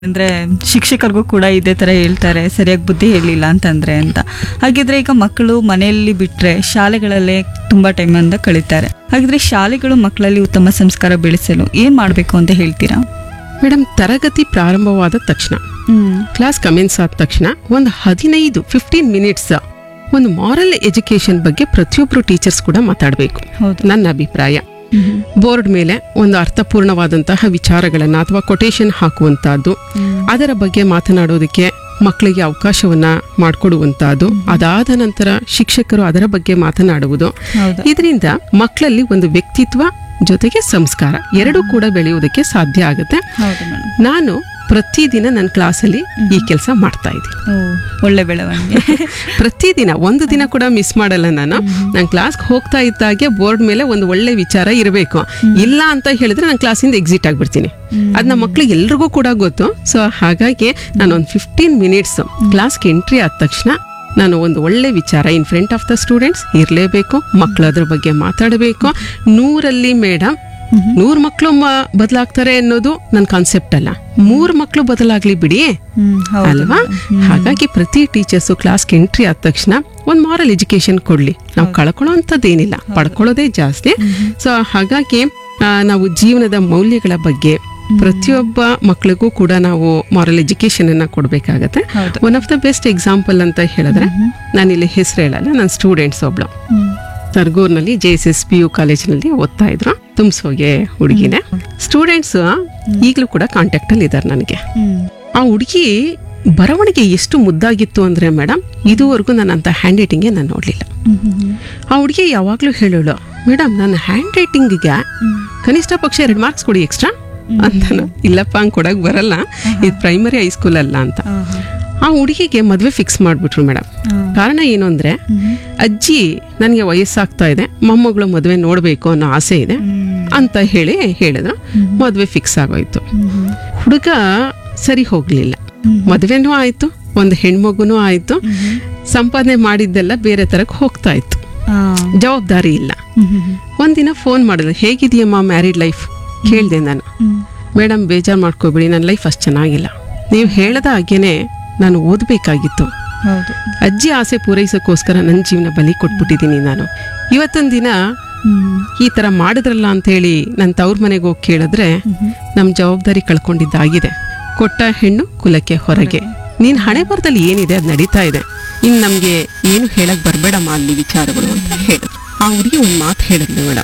ಅಂದ್ರೆ ಶಿಕ್ಷಕರಿಗೂ ಕೂಡ ಇದೇ ತರ ಹೇಳ್ತಾರೆ ಸರಿಯಾಗಿ ಬುದ್ಧಿ ಹೇಳಿಲ್ಲ ಅಂತಂದ್ರೆ ಅಂತ ಹಾಗಿದ್ರೆ ಈಗ ಮಕ್ಕಳು ಮನೆಯಲ್ಲಿ ಬಿಟ್ರೆ ಶಾಲೆಗಳಲ್ಲೇ ತುಂಬಾ ಟೈಮ್ ಅಂತ ಕಳೀತಾರೆ ಹಾಗಿದ್ರೆ ಶಾಲೆಗಳು ಮಕ್ಕಳಲ್ಲಿ ಉತ್ತಮ ಸಂಸ್ಕಾರ ಬೆಳೆಸಲು ಏನ್ ಮಾಡ್ಬೇಕು ಅಂತ ಹೇಳ್ತೀರಾ ಮೇಡಮ್ ತರಗತಿ ಪ್ರಾರಂಭವಾದ ತಕ್ಷಣ ಹ್ಮ್ ಕ್ಲಾಸ್ ಕಮೆನ್ಸ್ ಆದ ತಕ್ಷಣ ಒಂದು ಹದಿನೈದು ಫಿಫ್ಟೀನ್ ಮಿನಿಟ್ಸ್ ಒಂದು ಮಾರಲ್ ಎಜುಕೇಶನ್ ಬಗ್ಗೆ ಪ್ರತಿಯೊಬ್ಬರು ಟೀಚರ್ಸ್ ಕೂಡ ಮಾತಾಡಬೇಕು ಹೌದು ನನ್ನ ಅಭಿಪ್ರಾಯ ಹ್ಮ್. ಬೋರ್ಡ್ ಮೇಲೆ ಒಂದು ಅರ್ಥಪೂರ್ಣವಾದಂತಹ ವಿಚಾರಗಳನ್ನ ಅಥವಾ ಕೊಟೇಶನ್ ಹಾಕುವಂತಹದ್ದು ಹ್ಮ್. ಅದರ ಬಗ್ಗೆ ಮಾತನಾಡೋದಕ್ಕೆ ಮಕ್ಕಳಿಗೆ ಅವಕಾಶವನ್ನ ಮಾಡಿಕೊಡುವಂತಹದ್ದು ಅದಾದ ನಂತರ ಶಿಕ್ಷಕರು ಅದರ ಬಗ್ಗೆ ಮಾತನಾಡುವುದು ಹೌದು ಇದರಿಂದ ಮಕ್ಕಳಲ್ಲಿ ಒಂದು ವ್ಯಕ್ತಿತ್ವ ಜೊತೆಗೆ ಸಂಸ್ಕಾರ ಎರಡೂ ಕೂಡ ಬೆಳೆಯುವುದಕ್ಕೆ ಸಾಧ್ಯ ಆಗುತ್ತೆ ಹೌದು ಮೇಡಮ್ ನಾನು ಪ್ರತಿದಿನ ನನ್ನ ಕ್ಲಾಸಲ್ಲಿ ಈ ಕೆಲಸ ಮಾಡ್ತಾ ಇದ್ದೀನಿ ಓ ಒಳ್ಳೆ ಬೆಳವಣಿಗೆ ಪ್ರತಿದಿನ ಒಂದು ದಿನ ಕೂಡ ಮಿಸ್ ಮಾಡಲ್ಲ ನಾನು ನಾನು ಕ್ಲಾಸ್ಗೆ ಹೋಗ್ತಾ ಇದ್ದಾಗೆ ಬೋರ್ಡ್ ಮೇಲೆ ಒಂದು ಒಳ್ಳೆ ವಿಚಾರ ಇರಬೇಕು ಇಲ್ಲ ಅಂತ ಹೇಳಿದ್ರೆ ನಾನು ಕ್ಲಾಸಿಂದ ಎಕ್ಸಿಟ್ ಆಗ್ಬಿಡ್ತೀನಿ ಅದು ನಮ್ಮ ಮಕ್ಳಿಗೆ ಎಲ್ರಿಗೂ ಕೂಡ ಗೊತ್ತು ಸೊ ಹಾಗಾಗಿ ನಾನು ಒಂದು ಫಿಫ್ಟೀನ್ ಮಿನಿಟ್ಸ್ ಕ್ಲಾಸ್ಗೆ ಎಂಟ್ರಿ ಆದ ತಕ್ಷಣ ನಾನು ಒಂದು ಒಳ್ಳೆ ವಿಚಾರ in front of the students ಇರಲೇಬೇಕು ಮಕ್ಕಳು ಅದ್ರ ಬಗ್ಗೆ ಮಾತಾಡಬೇಕು ನೂರಲ್ಲಿ ಮೇಡಮ್ ನೂರ್ ಮಕ್ಕಳು ಬದಲಾಗ್ತಾರೆ ಅನ್ನೋದು ನನ್ನ ಕಾನ್ಸೆಪ್ಟ್ ಅಲ್ಲ ಮೂರ್ ಮಕ್ಕಳು ಬದಲಾಗ್ಲಿ ಬಿಡಿ ಹ್ಮ್ ಹೌದು ಅಲ್ವಾ ಹಾಗಾಗಿ ಪ್ರತಿ ಟೀಚರ್ಸು ಕ್ಲಾಸ್ಗೆ ಎಂಟ್ರಿ ಆದ ತಕ್ಷಣ ಒಂದು ಮಾರಲ್ ಎಜುಕೇಶನ್ ಕೊಡ್ಲಿ ನಾವು ಕಳ್ಕೊಳ್ಳೋ ಅಂಥದ್ದೇನಿಲ್ಲ ಪಡ್ಕೊಳ್ಳೋದೇ ಜಾಸ್ತಿ ಸೊ ಹಾಗಾಗಿ ಆ, ನಾವು ಜೀವನದ ಮೌಲ್ಯಗಳ ಬಗ್ಗೆ ಪ್ರತಿಯೊಬ್ಬ ಮಕ್ಕಳಿಗೂ ಕೂಡ ನಾವು ಮಾರಲ್ ಎಜುಕೇಶನ್ ಅನ್ನ ಕೊಡ್ಬೇಕಾಗತ್ತೆ ಹೌದು one of the best example ಅಂತ ಹೇಳಿದ್ರೆ ನಾನಿಲ್ಲಿ ಹೆಸರು ಹೇಳಲ್ಲ ನನ್ನ ಸ್ಟೂಡೆಂಟ್ಸ್ ಒಬ್ಳು ಹ್ಮ್ ಸರ್ಗೂರ್ನಲ್ಲಿ J S S P U ಕಾಲೇಜಿನಲ್ಲಿ ಓದ್ತಾ ಇದ್ರು ತುಂಬಿಸೋಗೆ ಹುಡುಗಿನೇ ಸ್ಟೂಡೆಂಟ್ಸ್ ಈಗಲೂ ಕೂಡ ಕಾಂಟ್ಯಾಕ್ಟ್ ಅಲ್ಲಿ ಇದ್ದಾರೆ ನನಗೆ ಹ್ಮ್ ಆ ಹುಡುಗಿ ಬರವಣಿಗೆ ಎಷ್ಟು ಮುದ್ದಾಗಿತ್ತು ಅಂದ್ರೆ ಮೇಡಮ್ ಇದುವರೆಗೂ ನಾನು ಅಂತ ಹ್ಯಾಂಡ್ ರೈಟಿಂಗ್ಗೆ ನಾನು ನೋಡಲಿಲ್ಲ ಹ್ಮ್ ಹ್ಮ್ ಆ ಹುಡುಗಿ ಯಾವಾಗಲೂ ಹೇಳೋಳು ಮೇಡಮ್ ನನ್ನ ಹ್ಯಾಂಡ್ ರೈಟಿಂಗಿಗೆ ಕನಿಷ್ಠ ಪಕ್ಷ ಎರಡು ಮಾರ್ಕ್ಸ್ ಕೊಡಿ ಎಕ್ಸ್ಟ್ರಾ ಅಂತಾನು ಇಲ್ಲಪ್ಪ ಹಂಗೆ ಕೊಡಕ್ಕೆ ಬರಲ್ಲ ಇದು ಪ್ರೈಮರಿ ಹೈಸ್ಕೂಲ್ ಅಲ್ಲ ಅಂತ ಹಾ, ಹಾ. ಆ ಹುಡುಗಿಗೆ ಮದುವೆ ಫಿಕ್ಸ್ ಮಾಡಿಬಿಟ್ರು ಮೇಡಮ್ ಹಾ. ಕಾರಣ ಏನು ಅಂದ್ರೆ ಹ್ಮ್. ಅಜ್ಜಿ ನನಗೆ ವಯಸ್ಸಾಗ್ತಾ ಇದೆ ಮೊಮ್ಮಗಳು ಮದುವೆ ನೋಡಬೇಕು ಅನ್ನೋ ಆಸೆ ಇದೆ ಹ್ಮ್. ಅಂತ ಹೇಳಿ ಹೇಳಿದ್ರು ಮದುವೆ ಫಿಕ್ಸ್ ಆಗೋಯ್ತು ಹ್ಮ್ ಹ್ಮ್. ಹುಡುಗ ಸರಿ ಹೋಗ್ಲಿಲ್ಲ ಹ್ಮ್. ಮದುವೆನೂ ಆಯ್ತು ಒಂದು ಹೆಣ್ಮಗುನೂ ಆಯ್ತು ಹ್ಮ್. ಸಂಪಾದನೆ ಮಾಡಿದ್ದೆಲ್ಲ ಬೇರೆ ತರಕ್ ಹೋಗ್ತಾ ಇತ್ತು ಆ. ಜವಾಬ್ದಾರಿ ಇಲ್ಲ ಹ್ಮ್ ಹ್ಮ್ ಹ್ಮ್. ಒಂದಿನ ಫೋನ್ ಮಾಡಿದ್ರು ಹೇಗಿದೆಯಮ್ಮ ಮ್ಯಾರಿಡ್ ಲೈಫ್ ಕೇಳಿದೆ ನಾನು ಹ್ಮ್. ಮೇಡಮ್ ಬೇಜಾರು ಮಾಡ್ಕೋಬೇಡಿ ನನ್ನ ಲೈಫ್ ಅಷ್ಟು ಚೆನ್ನಾಗಿಲ್ಲ ನೀವು ಹೇಳದ ಹಾಗೇನೆ ನಾನು ಓದಬೇಕಾಗಿತ್ತು ಹೌದು ಅಜ್ಜಿ ಆಸೆ ಪೂರೈಸೋಕ್ಕೋಸ್ಕರ ನನ್ನ ಜೀವನ ಬಲಿ ಕೊಟ್ಬಿಟ್ಟಿದ್ದೀನಿ ನಾನು ಇವತ್ತೊಂದು ದಿನ ಹ್ಮ್. ಈ ಥರ ಮಾಡಿದ್ರಲ್ಲ ಅಂತೇಳಿ ನನ್ನ ತವ್ರ ಮನೆಗೆ ಹೋಗಿ ಕೇಳಿದ್ರೆ ನಮ್ಮ ಜವಾಬ್ದಾರಿ ಕಳ್ಕೊಂಡಿದ್ದಾಗಿದೆ ಕೊಟ್ಟ ಹೆಣ್ಣು ಕುಲಕ್ಕೆ ಹೊರಗೆ ನೀನ್ ಹಣೆ ಬರದಲ್ಲಿ ಏನಿದೆ ಅದು ನಡೀತಾ ಇದೆ ಇನ್ನು ನಮಗೆ ಏನು ಹೇಳಕ್ ಬರಬೇಡಮ್ಮ ಅಲ್ಲಿ ವಿಚಾರಗಳು ಅಂತ ಹೇಳಿದ್ರು ಆ ಹುಡುಗಿ ಒಂದು ಮಾತು ಹೇಳಿದ್ಲು ಮೇಡಮ್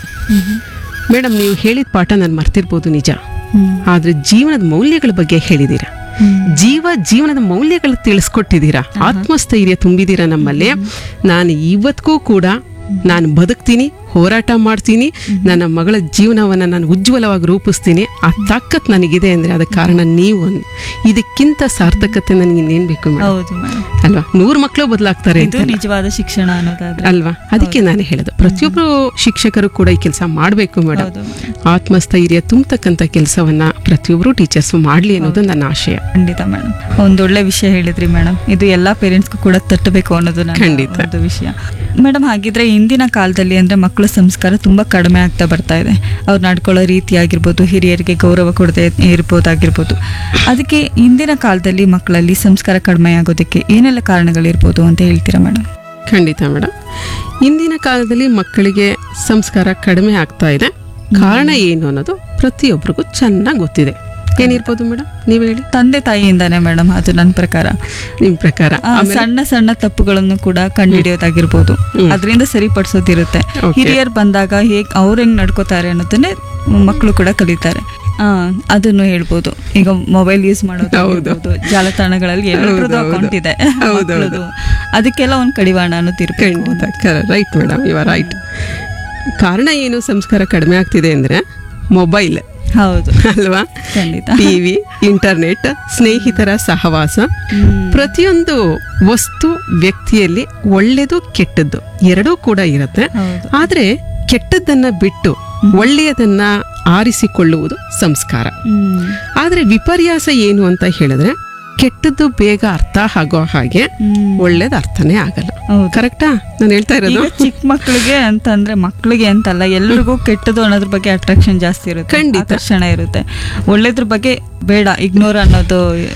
ಮೇಡಮ್ ನೀವು ಹೇಳಿದ ಪಾಠ ನಾನು ಮರ್ತಿರ್ಬೋದು ನಿಜ ಹ್ಮ್. ಆದ್ರೆ ಜೀವನದ ಮೌಲ್ಯಗಳ ಬಗ್ಗೆ ಹೇಳಿದ್ದೀರಾ ಹ್ಮ್. ಜೀವ ಜೀವನದ ಮೌಲ್ಯಗಳು ತಿಳಿಸ್ಕೊಟ್ಟಿದ್ದೀರಾ ಆತ್ಮಸ್ಥೈರ್ಯ ತುಂಬಿದ್ದೀರಾ ನಮ್ಮಲ್ಲಿ ನಾನು ಇವತ್ತಿಗೂ ಕೂಡ ನಾನು ಬದುಕ್ತೀನಿ ಹೋರಾಟ ಮಾಡ್ತೀನಿ ನನ್ನ ಮಗಳ ಜೀವನವನ್ನ ನಾನು ಉಜ್ವಲವಾಗಿ ರೂಪಿಸ್ತೀನಿ ಆ ತಾಕತ್ ನನಗಿದೆ ಅಂದ್ರೆ ಅದಕ್ಕೆ ಕಾರಣ ನೀವು ಇದಕ್ಕಿಂತ ಸಾರ್ಥಕತೆ ನನಗೆ ಇನ್ನೇನ್ ಬೇಕು ಮೇಡಮ್ ಹೌದು ಮೇಡಮ್ ಅಲ್ವಾ ನೂರ್ ಮಕ್ಕಳು ಬದಲಾಗ್ತಾರೆ ಇದು ನಿಜವಾದ ಶಿಕ್ಷಣ ಅನ್ನೋದಾದ್ರೆ ಅಲ್ವಾ ಅದಕ್ಕೆ ನಾನು ಹೇಳೋದು ಪ್ರತಿಯೊಬ್ಬರು ಶಿಕ್ಷಕರು ಕೂಡ ಈ ಕೆಲಸ ಮಾಡಬೇಕು ಮೇಡಮ್ ಹೌದು madam. ಆತ್ಮಸ್ಥೈರ್ಯ ತುಂಬತಕ್ಕಂಥ ಕೆಲಸವನ್ನ ಪ್ರತಿಯೊಬ್ಬರು ಟೀಚರ್ಸ್ ಮಾಡ್ಲಿ ಅನ್ನೋದು ನನ್ನ ಆಶಯ ಖಂಡಿತ ಮೇಡಮ್ ಒಂದೊಳ್ಳೆ ವಿಷಯ ಹೇಳಿದ್ರಿ ಮೇಡಮ್ ಇದು ಎಲ್ಲಾ ಪೇರೆಂಟ್ಸ್ಗೂ ಕೂಡ ತಟ್ಟಬೇಕು ಅನ್ನೋದು ನನ್ನ ಖಂಡಿತ. ಒಂದು ವಿಷಯ ಮೇಡಮ್ ಹಾಗಿದ್ರೆ ಇಂದಿನ ಕಾಲದಲ್ಲಿ ಅಂದ್ರೆ ಮಕ್ಕಳ ಸಂಸ್ಕಾರ ತುಂಬಾ ಕಡಿಮೆ ಆಗ್ತಾ ಬರ್ತಾ ಇದೆ ಅವ್ರು ನಡ್ಕೊಳ್ಳೋ ರೀತಿ ಆಗಿರ್ಬೋದು ಹಿರಿಯರಿಗೆ ಗೌರವ ಕೊಡದೆ ಇರ್ಬೋದಾಗಿರ್ಬೋದು ಅದಕ್ಕೆ ಇಂದಿನ ಕಾಲದಲ್ಲಿ ಮಕ್ಕಳಲ್ಲಿ ಸಂಸ್ಕಾರ ಕಡಿಮೆ ಆಗೋದಕ್ಕೆ ಏನೆಲ್ಲ ಕಾರಣಗಳಿರ್ಬೋದು ಅಂತ ಹೇಳ್ತೀರಾ ಮೇಡಮ್ ಖಂಡಿತ ಮೇಡಮ್ ಇಂದಿನ ಕಾಲದಲ್ಲಿ ಮಕ್ಕಳಿಗೆ ಸಂಸ್ಕಾರ ಕಡಿಮೆ ಆಗ್ತಾ ಇದೆ ಕಾರಣ ಏನು ಅನ್ನೋದು ಪ್ರತಿಯೊಬ್ಬರಿಗೂ ಚೆನ್ನಾಗಿ ಗೊತ್ತಿದೆ ಏನಿರ್ಬೋದು ಮೇಡಮ್ ನೀವು ಹೇಳಿ ತಂದೆ ತಾಯಿಯಿಂದಾನೆ ಮೇಡಮ್ ಅದು ನನ್ನ ಪ್ರಕಾರ ನಿಮ್ ಪ್ರಕಾರ ಆ, ಸಣ್ಣ ಸಣ್ಣ ತಪ್ಪುಗಳನ್ನು ಕೂಡ ಕಂಡುಹಿಡಿಯೋದಾಗಿರ್ಬೋದು ಅದರಿಂದ ಸರಿಪಡಿಸೋದಿರುತ್ತೆ Okay. ಹಿರಿಯರ್ ಬಂದಾಗ ಹೇಗ್ ಅವ್ರು ಹೆಂಗ್ ನಡ್ಕೋತಾರೆ ಅನ್ನೋದನ್ನೇ ಮಕ್ಕಳು ಕೂಡ ಕಲಿತಾರೆ ಆ ಅದನ್ನು ಹೇಳ್ಬೋದು ಈಗ ಮೊಬೈಲ್ ಯೂಸ್ ಮಾಡೋದು ಜಾಲತಾಣಗಳಲ್ಲಿ ಎಲ್ಲರದ್ದು ಅಕೌಂಟ್ ಇದೆ ಹೌದು, ಮಕ್ಳದ್ದು. ಅದಕ್ಕೆಲ್ಲ ಒಂದು ಕಡಿವಾಣ ಅನ್ನೋದಿರ್ಬೇಕು ಖಂಡಿತ ರೈಟ್ ಮೇಡಮ್ ಇವ ರೈಟ್ ಕಾರಣ ಏನು ಸಂಸ್ಕಾರ ಕಡಿಮೆ ಆಗ್ತಿದೆ ಅಂದ್ರೆ ಮೊಬೈಲ್ ಹೌದು ಅಲ್ವಾ ಖಂಡಿತ ಟಿವಿ ಇಂಟರ್ನೆಟ್ ಸ್ನೇಹಿತರ ಸಹವಾಸ ಹ್ಮ್. ಪ್ರತಿಯೊಂದು ವಸ್ತು ವ್ಯಕ್ತಿಯಲ್ಲಿ ಒಳ್ಳೆಯದು ಕೆಟ್ಟದ್ದು ಎರಡೂ ಕೂಡ ಇರುತ್ತೆ ಹೌದು ಆದ್ರೆ ಕೆಟ್ಟದ್ದನ್ನ ಬಿಟ್ಟು ಒಳ್ಳೆಯದನ್ನ ಆರಿಸಿಕೊಳ್ಳುವುದು ಸಂಸ್ಕಾರ ಹ್ಮ್ ಆದ್ರೆ ವಿಪರ್ಯಾಸ ಏನು ಅಂತ ಹೇಳಿದ್ರೆ ಕೆಟ್ಟದ್ದು ಬೇಗ ಅರ್ಥ ಆಗೋ ಹಾಗೆ ಒಳ್ಳೇದು ಅರ್ಥನೇ ಆಗಲ್ಲ ಹೌದು ಕರೆಕ್ಟಾ ನಾನು ಹೇಳ್ತಾ ಇರೋದು ಈಗ ಚಿಕ್ಕ ಮಕ್ಳಿಗೆ ಅಂತಂದ್ರೆ ಮಕ್ಳಿಗೆ ಅಂತಲ್ಲ ಎಲ್ರಿಗೂ ಕೆಟ್ಟದ್ದು ಅನ್ನೋದ್ರ ಬಗ್ಗೆ ಅಟ್ರಾಕ್ಷನ್ ಜಾಸ್ತಿ ಇರುತ್ತೆ ಖಂಡಿತ. ಆಕರ್ಷಣೆ ಇರುತ್ತೆ ಒಳ್ಳೇದ್ರ ಬಗ್ಗೆ ಬೇಡ ಇಗ್ನೋರ್ ಅನ್ನೋದು